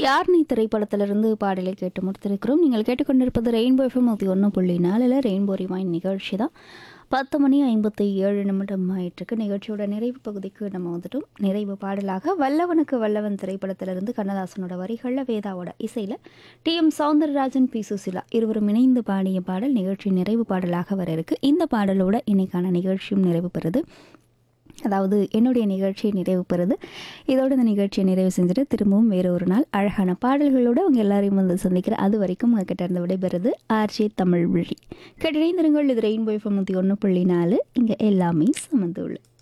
யார் நீ திரைப்படத்திலிருந்து பாடலை கேட்டு முடித்திருக்கிறோம் நீங்கள் கேட்டுக்கொண்டிருப்பது ரெயின்போ எஃப்எம் நூற்றி ஒன்று புள்ளி நாலில் ரெயின்போ ரிவைன் நிகழ்ச்சி தான் பத்து மணி ஐம்பத்தி ஏழு நிமிடம் ஆயிட்டிருக்கு நிகழ்ச்சியோட நிறைவு பகுதிக்கு நம்ம வந்துட்டோம் நிறைவு பாடலாக வல்லவனுக்கு வல்லவன் திரைப்படத்திலிருந்து கண்ணதாசனோட வரிகளில் வேதாவோட இசையில் T M Soundararajan P Susheela இருவரும் இணைந்து பாடிய பாடல் நிகழ்ச்சி நிறைவு பாடலாக வர இருக்கு இந்த பாடலோட இன்னைக்கான நிகழ்ச்சியும் நிறைவு பெறுது அதாவது என்னுடைய நிகழ்ச்சி நிறைவு பெறுது இதோட இந்த நிகழ்ச்சியை நிறைவு செஞ்சுட்டு திரும்பவும் வேற ஒரு நாள் அழகான பாடல்களோட உங்க எல்லாரையும் வந்து சந்திக்கிறேன் அது வரைக்கும் உங்ககிட்ட இருந்து விடைபெறுது ஆர்ஜே தமிழ் விழி கேட்டிணைந்திருங்கள் இது ரெயின்போ எஃப்எம் நூற்றி ஒன்று புள்ளி நாலு இங்கே எல்லாமே சமந்துள்ளு